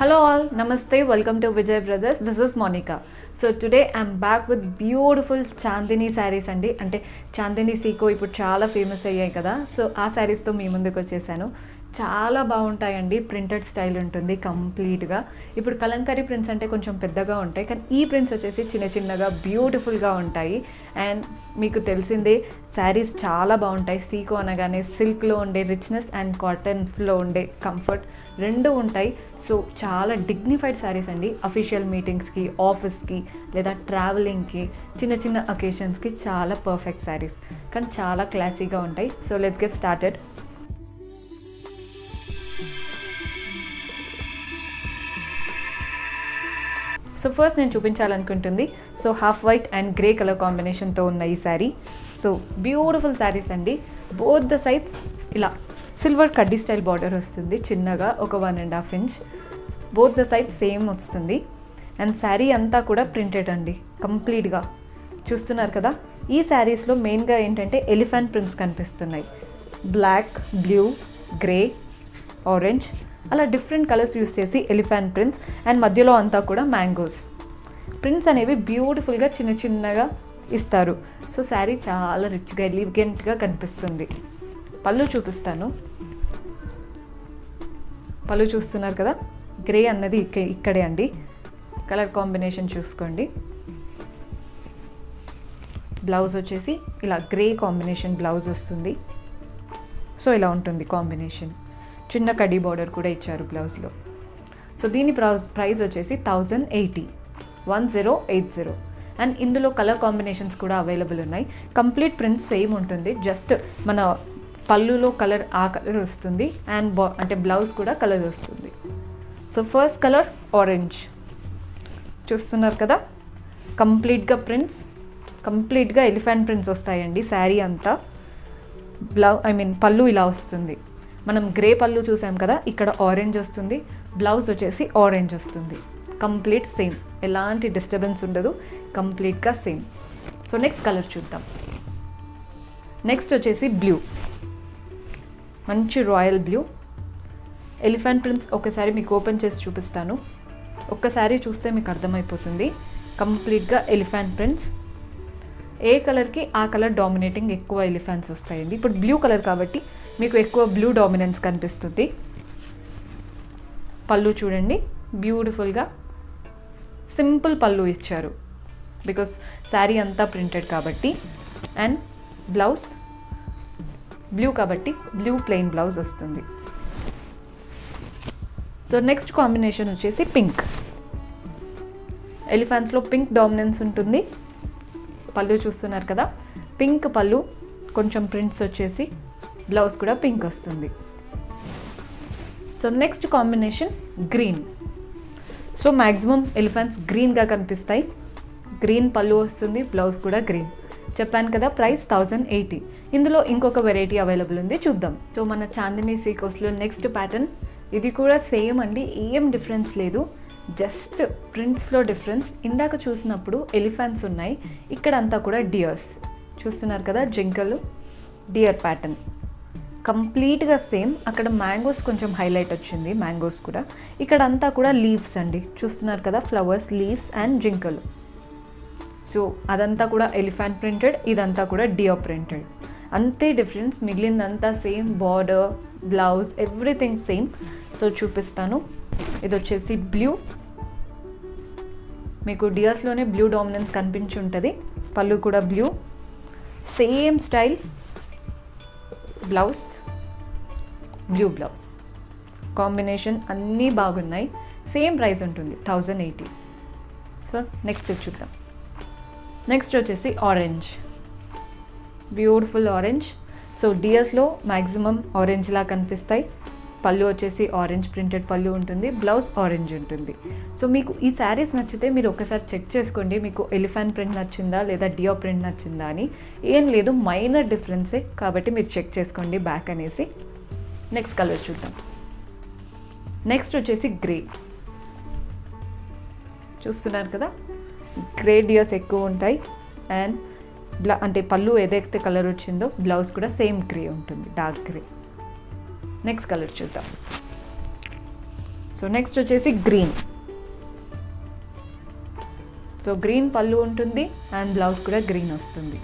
Hello all, Namaste, welcome to Vijay Brothers. This is Monica. So today I'm back with beautiful Chandini saris అండి అంటే చాందినీ సీకో ఇప్పుడు చాలా famous అయ్యాయి కదా సో ఆ శారీస్తో మీ ముందుకు వచ్చేసాను చాలా బాగుంటాయండి ప్రింటెడ్ స్టైల్ ఉంటుంది కంప్లీట్గా ఇప్పుడు కలంకరీ ప్రింట్స్ అంటే కొంచెం పెద్దగా ఉంటాయి కానీ ఈ ప్రింట్స్ వచ్చేసి చిన్న చిన్నగా బ్యూటిఫుల్గా ఉంటాయి అండ్ మీకు తెలిసిందే శారీస్ చాలా బాగుంటాయి సీకో అనగానే సిల్క్లో ఉండే రిచ్నెస్ అండ్ కాటన్స్లో ఉండే కంఫర్ట్ రెండు ఉంటాయి సో చాలా డిగ్నిఫైడ్ శారీస్ అండి అఫీషియల్ మీటింగ్స్కి ఆఫీస్కి లేదా ట్రావెలింగ్కి చిన్న చిన్న అకేషన్స్కి చాలా పర్ఫెక్ట్ శారీస్ కానీ చాలా క్లాసీగా ఉంటాయి so let's get started so first నేను చూపించాలనుకుంటుంది so half white and grey colour కాంబినేషన్తో ఉన్న ఈ శారీ సో బ్యూటిఫుల్ శారీస్ అండి బోత్ ద సైడ్స్ ఇలా సిల్వర్ కడ్డీ స్టైల్ బార్డర్ వస్తుంది చిన్నగా ఒక one and half inch both the side same వస్తుంది అండ్ శారీ అంతా కూడా ప్రింటెడ్ అండి కంప్లీట్గా చూస్తున్నారు కదా ఈ శారీస్లో మెయిన్గా ఏంటంటే ఎలిఫెంట్ ప్రింట్స్ కనిపిస్తున్నాయి బ్లాక్ బ్లూ గ్రే ఆరెంజ్ అలా డిఫరెంట్ కలర్స్ యూస్ చేసి ఎలిఫెంట్ ప్రింట్స్ అండ్ మధ్యలో అంతా కూడా మ్యాంగోస్ ప్రింట్స్ అనేవి బ్యూటిఫుల్గా చిన్న చిన్నగా ఇస్తారు సో శారీ చాలా రిచ్గా ఎలిగెంట్గా కనిపిస్తుంది పళ్ళు చూపిస్తాను పళ్ళు చూస్తున్నారు కదా గ్రే అన్నది ఇక్క ఇక్కడే అండి కలర్ కాంబినేషన్ చూసుకోండి బ్లౌజ్ వచ్చేసి ఇలా గ్రే కాంబినేషన్ బ్లౌజ్ వస్తుంది సో ఇలా ఉంటుంది కాంబినేషన్ చిన్న కడీ బార్డర్ కూడా ఇచ్చారు బ్లౌజ్లో సో దీని ప్రైస్ ప్రైస్ వచ్చేసి thousand eighty one zero eight zero and ఇందులో కలర్ కాంబినేషన్స్ కూడా అవైలబుల్ ఉన్నాయి కంప్లీట్ ప్రింట్ సేమ్ ఉంటుంది జస్ట్ మన పళ్ళులో కలర్ ఆ కలర్ వస్తుంది అండ్ బా అంటే బ్లౌజ్ కూడా కలర్ వస్తుంది సో ఫస్ట్ కలర్ ఆరెంజ్ చూస్తున్నారు కదా కంప్లీట్గా ప్రింట్స్ కంప్లీట్గా ఎలిఫెంట్ ప్రింట్స్ వస్తాయండి శారీ అంతా బ్లౌ ఐ మీన్ పళ్ళు ఇలా వస్తుంది మనం గ్రే పళ్ళు చూసాం కదా ఇక్కడ ఆరెంజ్ వస్తుంది బ్లౌజ్ వచ్చేసి ఆరెంజ్ వస్తుంది కంప్లీట్ సేమ్ ఎలాంటి డిస్టర్బెన్స్ ఉండదు కంప్లీట్గా సేమ్ సో నెక్స్ట్ కలర్ చూద్దాం నెక్స్ట్ వచ్చేసి బ్లూ మంచి రాయల్ బ్లూ ఎలిఫెంట్ ప్రింట్స్ ఒకసారి మీకు ఓపెన్ చేసి చూపిస్తాను ఒక్కసారి చూస్తే మీకు అర్థమైపోతుంది కంప్లీట్గా ఎలిఫెంట్ ప్రింట్స్ ఏ కలర్కి ఆ కలర్ డామినేటింగ్ ఎక్కువ ఎలిఫెంట్స్ వస్తాయండి ఇప్పుడు బ్లూ కలర్ కాబట్టి మీకు ఎక్కువ బ్లూ డామినెన్స్ కనిపిస్తుంది పళ్ళు చూడండి బ్యూటిఫుల్గా సింపుల్ పళ్ళు ఇచ్చారు బికాస్ శారీ అంతా ప్రింటెడ్ కాబట్టి అండ్ బ్లౌజ్ బ్లూ కాబట్టి బ్లూ ప్లెయిన్ బ్లౌజ్ వస్తుంది సో నెక్స్ట్ కాంబినేషన్ వచ్చేసి పింక్ ఎలిఫెంట్స్లో పింక్ డామినెన్స్ ఉంటుంది పళ్ళు చూస్తున్నారు కదా పింక్ పళ్ళు కొంచెం ప్రింట్స్ వచ్చేసి బ్లౌజ్ కూడా పింక్ వస్తుంది so next combination green so maximum elephants గ్రీన్గా కనిపిస్తాయి గ్రీన్ పళ్ళు వస్తుంది బ్లౌజ్ కూడా గ్రీన్ చెప్పాను కదా ప్రైస్ థౌజండ్ ఎయిటీ ఇందులో ఇంకొక వెరైటీ అవైలబుల్ ఉంది చూద్దాం సో మన చాందినీ సీకోస్లో నెక్స్ట్ ప్యాటర్న్ ఇది కూడా సేమ్ అండి ఏం డిఫరెన్స్ లేదు జస్ట్ ప్రింట్స్లో డిఫరెన్స్ ఇందాక చూసినప్పుడు ఎలిఫెంట్స్ ఉన్నాయి ఇక్కడ అంతా కూడా డియర్స్ చూస్తున్నారు కదా జింకలు డియర్ ప్యాటర్న్ కంప్లీట్గా సేమ్ అక్కడ మ్యాంగోస్ కొంచెం హైలైట్ వచ్చింది మ్యాంగోస్ కూడా ఇక్కడ అంతా కూడా లీవ్స్ అండి చూస్తున్నారు కదా ఫ్లవర్స్ లీవ్స్ అండ్ జింకలు సో అదంతా కూడా ఎలిఫెంట్ ప్రింటెడ్ ఇదంతా కూడా డియర్ ప్రింటెడ్ అంతే డిఫరెన్స్ మిగిలిందంతా same border blouse everything same so చూపిస్తాను ఇది వచ్చేసి బ్లూ మీకు డియర్స్లోనే బ్లూ డామినెన్స్ కనిపించి ఉంటుంది పళ్ళు కూడా blue same style blouse blue blouse combination అన్నీ బాగున్నాయి సేమ్ ప్రైస్ ఉంటుంది థౌజండ్ ఎయిటీ సో నెక్స్ట్ చూద్దాం నెక్స్ట్ వచ్చేసి ఆరెంజ్ బ్యూటిఫుల్ ఆరెంజ్ సో డియర్స్లో మ్యాక్సిమం ఆరెంజ్లా కనిపిస్తాయి పళ్ళు వచ్చేసి ఆరెంజ్ ప్రింటెడ్ పళ్ళు ఉంటుంది బ్లౌజ్ ఆరెంజ్ ఉంటుంది సో మీకు ఈ శారీస్ నచ్చితే మీరు ఒకసారి చెక్ చేసుకోండి మీకు ఎలిఫెంట్ ప్రింట్ నచ్చిందా లేదా డియో ప్రింట్ నచ్చిందా అని ఏం లేదు మైనర్ డిఫరెన్సే కాబట్టి మీరు చెక్ చేసుకోండి బ్యాక్ అనేసి నెక్స్ట్ కలర్ చూద్దాం నెక్స్ట్ వచ్చేసి గ్రే చూస్తున్నారు కదా గ్రే డియర్స్ ఎక్కువ ఉంటాయి అండ్ బ్లా అంటే పళ్ళు ఏదైతే కలర్ వచ్చిందో బ్లౌజ్ కూడా సేమ్ గ్రే ఉంటుంది డార్క్ గ్రే నెక్స్ట్ కలర్ చూద్దాం సో నెక్స్ట్ వచ్చేసి గ్రీన్ సో గ్రీన్ పళ్ళు ఉంటుంది అండ్ బ్లౌజ్ కూడా గ్రీన్ వస్తుంది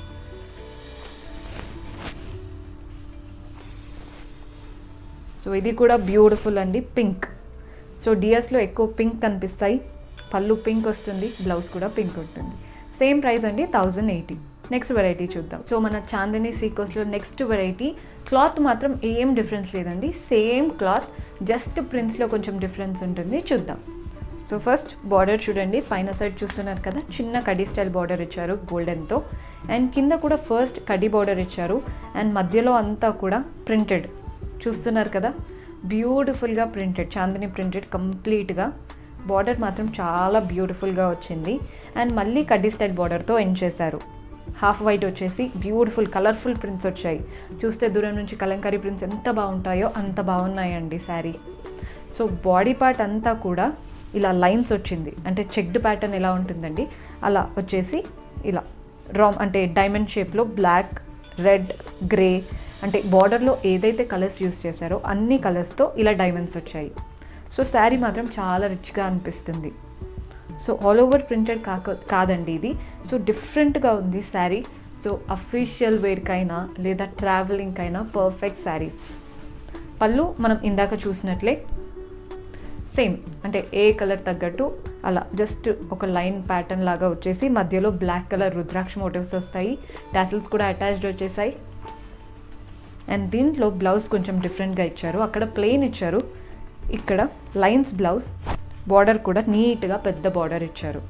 సో ఇది కూడా బ్యూటిఫుల్ అండి పింక్ సో డియర్స్లో ఎక్కువ పింక్ కనిపిస్తాయి పళ్ళు పింక్ వస్తుంది బ్లౌజ్ కూడా పింక్ ఉంటుంది సేమ్ ప్రైస్ అండి థౌజండ్ ఎయిటీ నెక్స్ట్ వెరైటీ చూద్దాం సో మన చాందిని సీకోస్లో నెక్స్ట్ వెరైటీ క్లాత్ మాత్రం ఏం డిఫరెన్స్ లేదండి సేమ్ క్లాత్ జస్ట్ ప్రింట్స్లో కొంచెం డిఫరెన్స్ ఉంటుంది చూద్దాం సో ఫస్ట్ బార్డర్ చూడండి పైన సైడ్ చూస్తున్నారు కదా చిన్న కడీ స్టైల్ బార్డర్ ఇచ్చారు గోల్డెన్తో అండ్ కింద కూడా ఫస్ట్ కడీ బార్డర్ ఇచ్చారు అండ్ మధ్యలో అంతా కూడా ప్రింటెడ్ చూస్తున్నారు కదా బ్యూటిఫుల్గా ప్రింటెడ్ చాందిని ప్రింటెడ్ కంప్లీట్గా బార్డర్ మాత్రం చాలా బ్యూటిఫుల్గా వచ్చింది అండ్ మళ్ళీ కడ్డీ స్టైల్ బార్డర్తో ఎండ్ చేశారు హాఫ్ వైట్ వచ్చేసి బ్యూటిఫుల్ కలర్ఫుల్ ప్రింట్స్ వచ్చాయి చూస్తే దూరం నుంచి కలంకారీ ప్రింట్స్ ఎంత బాగుంటాయో అంత బాగున్నాయండి శారీ సో బాడీ పార్ట్ అంతా కూడా ఇలా లైన్స్ వచ్చింది అంటే చెక్డ్ ప్యాటర్న్ ఎలా ఉంటుందండి అలా వచ్చేసి ఇలా రామ్ అంటే డైమండ్ షేప్లో బ్లాక్ రెడ్ గ్రే అంటే బార్డర్లో ఏదైతే కలర్స్ యూస్ చేశారో అన్ని కలర్స్తో ఇలా డైమండ్స్ వచ్చాయి సో శారీ మాత్రం చాలా రిచ్గా అనిపిస్తుంది సో ఆల్ ఓవర్ ప్రింటెడ్ కాక కాదండి ఇది సో డిఫరెంట్గా ఉంది శారీ సో అఫీషియల్ వేర్కైనా లేదా ట్రావెలింగ్కైనా పర్ఫెక్ట్ శారీస్ పళ్ళు మనం ఇందాక చూసినట్లే సేమ్ అంటే ఏ కలర్ తగ్గట్టు అలా జస్ట్ ఒక లైన్ ప్యాటర్న్ లాగా వచ్చేసి మధ్యలో బ్లాక్ కలర్ రుద్రాక్ష మోటివ్స్ వస్తాయి టాసిల్స్ కూడా అటాచ్డ్ వచ్చేసాయి అండ్ దీంట్లో బ్లౌజ్ కొంచెం డిఫరెంట్గా ఇచ్చారు అక్కడ ప్లెయిన్ ఇచ్చారు ఇక్కడ లైన్స్ బ్లౌజ్ బార్డర్ కూడా నీట్గా పెద్ద బార్డర్ ఇచ్చారు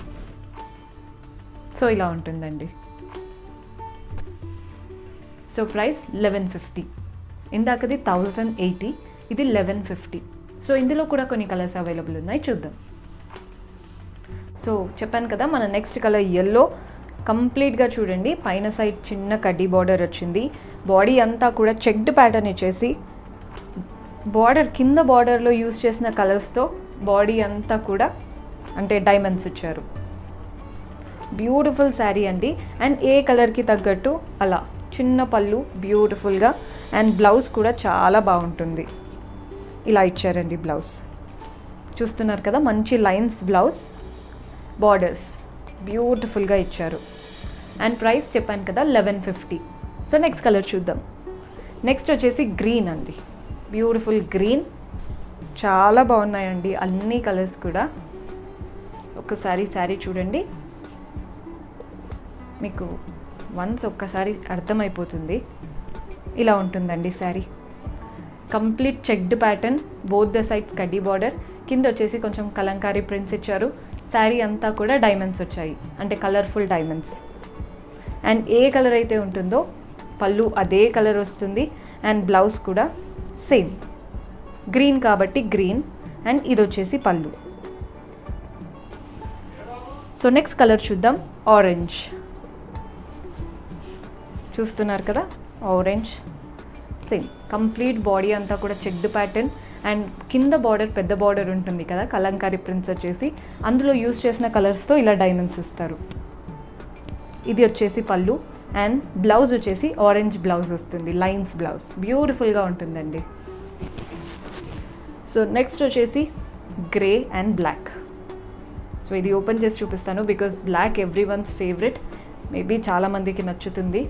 సో ఇలా ఉంటుందండి సో ప్రైస్ లెవెన్ ఫిఫ్టీ ఇందాకది థౌజండ్ ఎయిటీ ఇది లెవెన్ ఫిఫ్టీ సో ఇందులో కూడా కొన్ని కలర్స్ అవైలబుల్ ఉన్నాయి చూద్దాం సో చెప్పాను కదా మన నెక్స్ట్ కలర్ ఎల్లో కంప్లీట్గా చూడండి పైన సైడ్ చిన్న కడ్డీ బార్డర్ వచ్చింది బాడీ అంతా కూడా చెక్డ్ ప్యాటర్న్ ఇచ్చేసి బార్డర్ కింద బార్డర్లో యూస్ చేసిన కలర్స్తో బాడీ అంతా కూడా అంటే డైమండ్స్ ఇచ్చారు బ్యూటిఫుల్ శారీ అండి అండ్ ఏ కలర్కి తగ్గట్టు అలా చిన్న పళ్ళు బ్యూటిఫుల్గా అండ్ బ్లౌజ్ కూడా చాలా బాగుంటుంది ఇలా ఇచ్చారండి బ్లౌజ్ చూస్తున్నారు కదా మంచి లైన్స్ బ్లౌజ్ బార్డర్స్ బ్యూటిఫుల్గా ఇచ్చారు అండ్ ప్రైస్ చెప్పాను కదా eleven fifty so next colour చూద్దాం నెక్స్ట్ వచ్చేసి గ్రీన్ అండి బ్యూటిఫుల్ గ్రీన్ చాలా బాగున్నాయండి అన్ని కలర్స్ కూడా ఒకసారి శారీ చూడండి మీకు వన్స్ ఒక్కసారి అర్థమైపోతుంది ఇలా ఉంటుందండి sari complete checked pattern both the sides కడ్డీ బార్డర్ కింద వచ్చేసి కొంచెం కలంకారీ ప్రింట్స్ ఇచ్చారు శారీ అంతా కూడా డైమండ్స్ వచ్చాయి అంటే కలర్ఫుల్ డైమండ్స్ అండ్ ఏ కలర్ అయితే ఉంటుందో పళ్ళు అదే కలర్ వస్తుంది అండ్ బ్లౌజ్ కూడా సేమ్ గ్రీన్ కాబట్టి గ్రీన్ అండ్ ఇది వచ్చేసి పళ్ళు సో నెక్స్ట్ కలర్ చూద్దాం ఆరెంజ్ చూస్తున్నారు కదా ఆరెంజ్ సేమ్ కంప్లీట్ బాడీ అంతా కూడా చెక్డ్ ప్యాటర్న్ అండ్ కింద బార్డర్ పెద్ద బార్డర్ ఉంటుంది కదా కలంకారీ ప్రింట్స్ వచ్చేసి అందులో యూస్ చేసిన కలర్స్తో ఇలా డైమండ్స్ ఇస్తారు ఇది వచ్చేసి పళ్ళు అండ్ బ్లౌజ్ వచ్చేసి ఆరెంజ్ బ్లౌజ్ వస్తుంది లైన్స్ బ్లౌజ్ బ్యూటిఫుల్గా ఉంటుందండి సో నెక్స్ట్ వచ్చేసి గ్రే అండ్ బ్లాక్ సో ఇది ఓపెన్ చేసి చూపిస్తాను because black everyone's favourite maybe చాలామందికి నచ్చుతుంది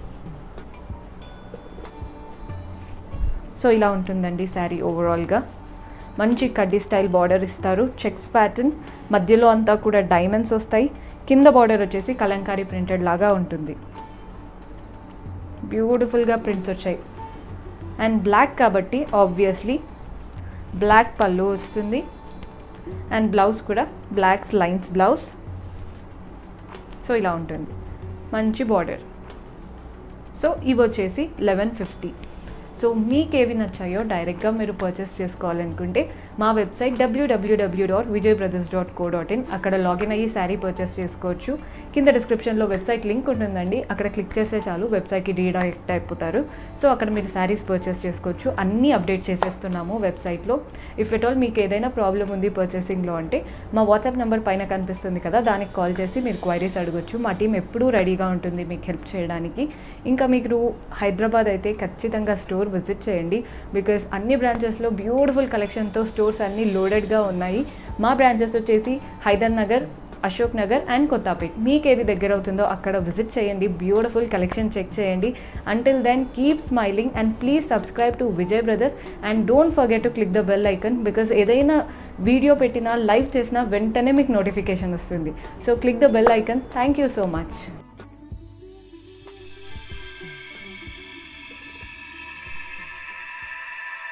సో ఇలా ఉంటుందండి శారీ ఓవరాల్గా మంచి కడ్డీ స్టైల్ బార్డర్ ఇస్తారు చెక్స్ ప్యాటర్న్ మధ్యలో అంతా కూడా డైమండ్స్ వస్తాయి కింద బార్డర్ వచ్చేసి కలంకారీ ప్రింటెడ్ లాగా ఉంటుంది బ్యూటిఫుల్గా ప్రింట్స్ వచ్చాయి అండ్ బ్లాక్ కాబట్టి ఆబ్వియస్లీ బ్లాక్ పళ్ళు వస్తుంది అండ్ బ్లౌజ్ కూడా బ్లాక్స్ లైన్స్ బ్లౌజ్ సో ఇలా ఉంటుంది మంచి బార్డర్ సో ఇవి వచ్చేసి లెవెన్ ఫిఫ్టీ సో మీకు ఏవి నచ్చాయో డైరెక్ట్గా మీరు పర్చేస్ చేసుకోవాలనుకుంటే మా website W W W dot Vijay Brothers dot co dot in అక్కడ లాగిన్ అయ్యి శారీ పర్చేస్ చేసుకోవచ్చు కింద డిస్క్రిప్షన్లో వెబ్సైట్ లింక్ ఉంటుందండి అక్కడ క్లిక్ చేస్తే చాలు వెబ్సైట్కి రీడైరెక్ట్ అయిపోతారు సో అక్కడ మీరు శారీస్ పర్చేస్ చేసుకోవచ్చు అన్నీ అప్డేట్ చేసేస్తున్నాము వెబ్సైట్లో ఇఫ్ ఎట్ ఆల్ మీకు ఏదైనా ప్రాబ్లం ఉంది పర్చేసింగ్లో అంటే మా వాట్సాప్ నెంబర్ పైన కనిపిస్తుంది కదా దానికి కాల్ చేసి మీరు క్వైరీస్ అడగొచ్చు మా టీం ఎప్పుడూ రెడీగా ఉంటుంది మీకు హెల్ప్ చేయడానికి ఇంకా మీరు హైదరాబాద్ అయితే ఖచ్చితంగా స్టోర్ విజిట్ చేయండి బికాస్ అన్ని బ్రాంచెస్లో బ్యూటిఫుల్ కలెక్షన్తో స్టోర్ స్టోర్స్ అన్నీ లోడెడ్గా ఉన్నాయి మా బ్రాంచెస్ వచ్చేసి హైదర్ నగర్ అశోక్ నగర్ అండ్ కొత్తపేట్ మీకు ఏది దగ్గర అవుతుందో అక్కడ విజిట్ చేయండి బ్యూటిఫుల్ కలెక్షన్ చెక్ చేయండి until then keep smiling and please subscribe to Vijay Brothers and don't forget to click the bell icon because ఏదైనా వీడియో పెట్టినా లైవ్ చేసినా వెంటనే మీకు నోటిఫికేషన్ వస్తుంది so click the bell icon thank you so much